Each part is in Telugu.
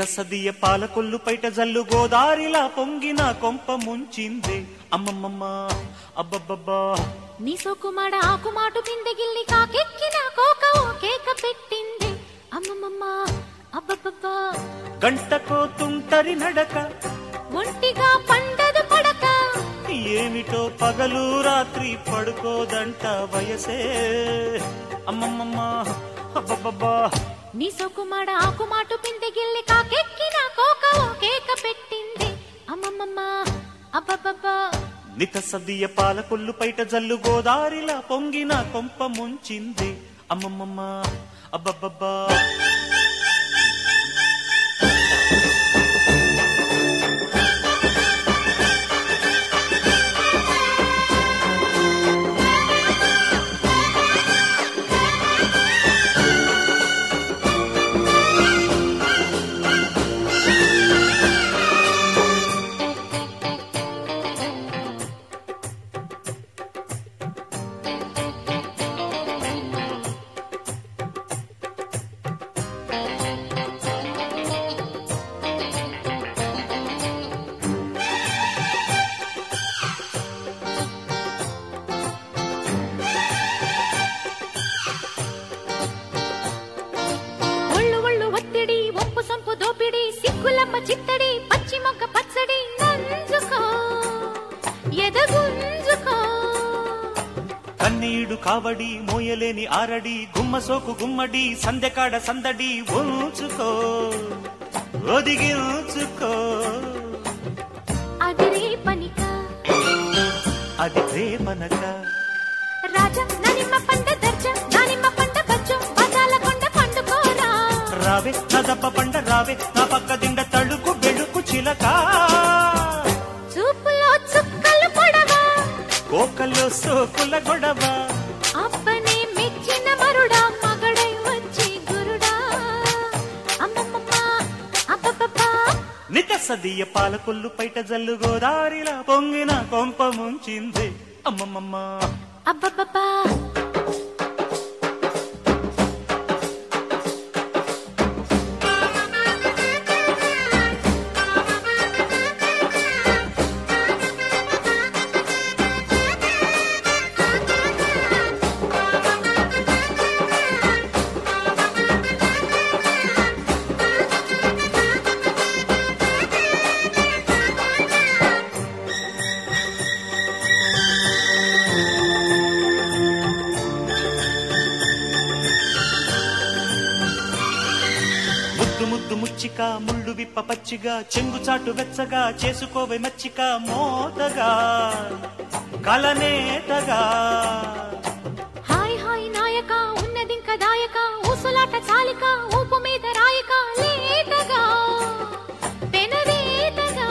నితసదియ పాలకొల్లు పైట జల్లు గోదారిలా పొంగిన కొంప ముంచిందే అమ్మమ్మమ్మ అబ్బబ్బబ్బా నీ సోకుమాడ ఆకుమాటు పిందెగిల్లి కాకెక్కిన కోక ఓ కేక పెట్టింది అమ్మమ్మమ్మ అబ్బబ్బబ్బా గంటకో తుంటరి నడక ఒంటిగా పండదు పడక ఏమిటో పగలు రాత్రి పడుకోదంట వయసే అమ్మమ్మమ్మ అబ్బబ్బబ్బా నీ సోకుమాడ ఆకుమాటు పిందెగిల్లి కాకెక్కిన కోక ఓ కేక పెట్టింది అమ్మమ్మమ్మ అబ్బబ్బబ్బా నితసదియ పాలకొల్లు పైట జల్లు గోదారిలా పొంగిన కొంప ముంచింది అమ్మమ్మమ్మ అబ్బబ్బబ్బా ఒళ్ళు ఒళ్ళు ఒత్తిడి ఒప్పు సొంపు దోపిడి సిగ్గులమ్మ చిత్తడి పచ్చి మొక్క పచ్చడి నంజుకో ఎదగుంజుకో కన్నీడు కావడి మోయలేని ఆరడి గుమ్మ సోకు గుమ్మడి సందెకాడ సందడి ఉంచుకో ఒదిగించుకో అది రే పనిక అది ప్రేమనక రాజా ననిమ్మ పంట దర్జ దానిమ్మ పంట బజ్జో బజాల కొండ పండుకోరా రావే నా దప్ప పండ రావే నా పక్క దిండ తళుకు బెళుకు చిలక చూపులో చుక్కలు పొడవా కోకల్లో సోకుల గొడవ అప్పనే మెచ్చిన మరుడా మగడై వచ్చి గురుడా అమ్మమ్మమ్మ అబ్బబ్బబ్బా నిత సదియ పాలకొల్లు పైట జల్లు గోదారిలా పొంగిన కొంప ముంచింది అమ్మమ్మమ్మ అబ్బబ్బబ్బా ముద్దు ముద్దు ముచ్చిక ముళ్ళు విప్ప పచ్చిగా చెంగు చాటు వెచ్చగా చేసుకోవే మచ్చిక మోతగా కలనేతగా హాయ్ హాయ్ నాయక ఉన్నదింక దాయక ఊసులాట చాలిక ఊపు మీద రాయక లేతగా పెనరేతగా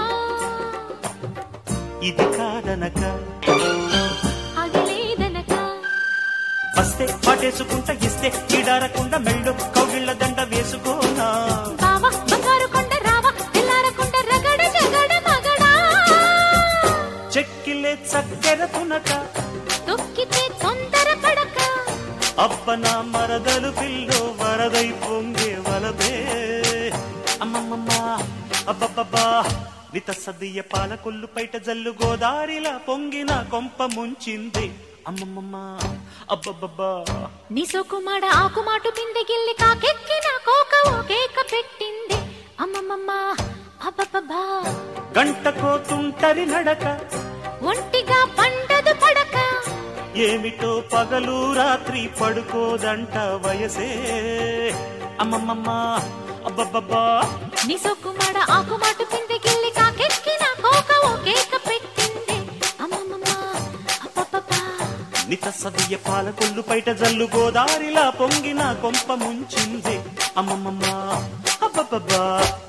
ఇది కాదనక అది లేదనక వస్తే పాటేసుకుంటా ఇస్తే ఈడారకుండా మెళ్ళు కౌగిళ్ళ దండ వేసుకోనా బావ బంగారు కొండ రావ తెల్లారకుండ రగడ జగడ మగడా చెక్కిలే చక్కెర తునక తొక్కితే తొందర పడక అప్పన మరదలు పిల్లు వరదై పొంగే వలబే అమ్మమ్మమ్మ అబ్బబ్బబ్బా నిత సదియ పాలకొల్లు పైట జల్లు గోదారిలా పొంగిన కొంప ముంచింది అమ్మమ్మమ్మ అబ్బబ్బబ్బా నీ సోకుమాడ ఆకుమాటు పిందెగిల్లి కాకెక్కిన కోక ఓ కేక పెట్టింది అమ్మమ్మమ్మ అబ్బబ్బబ్బా గంటకో తుంటరి నడక ఒంటిగా పండదు పడక ఏమిటో పగలు రాత్రి పడుకోదంట వయసే అమ్మమ్మమ్మ అబ్బబ్బబ్బా నీ సొక్కుమాడ ఆకుమాటు పిందెగిల్లి కాకెక్కిన కోక ఓ కేక పెట్టింది అమ్మమ్మమ్మ అబ్బబ్బబ్బా నిత సదియ పాలకొల్లు పైట జల్లు గోదారిలా పొంగిన కొంప ముంచింది అమ్మమ్మమ్మ అబ్బబ్బబ్బా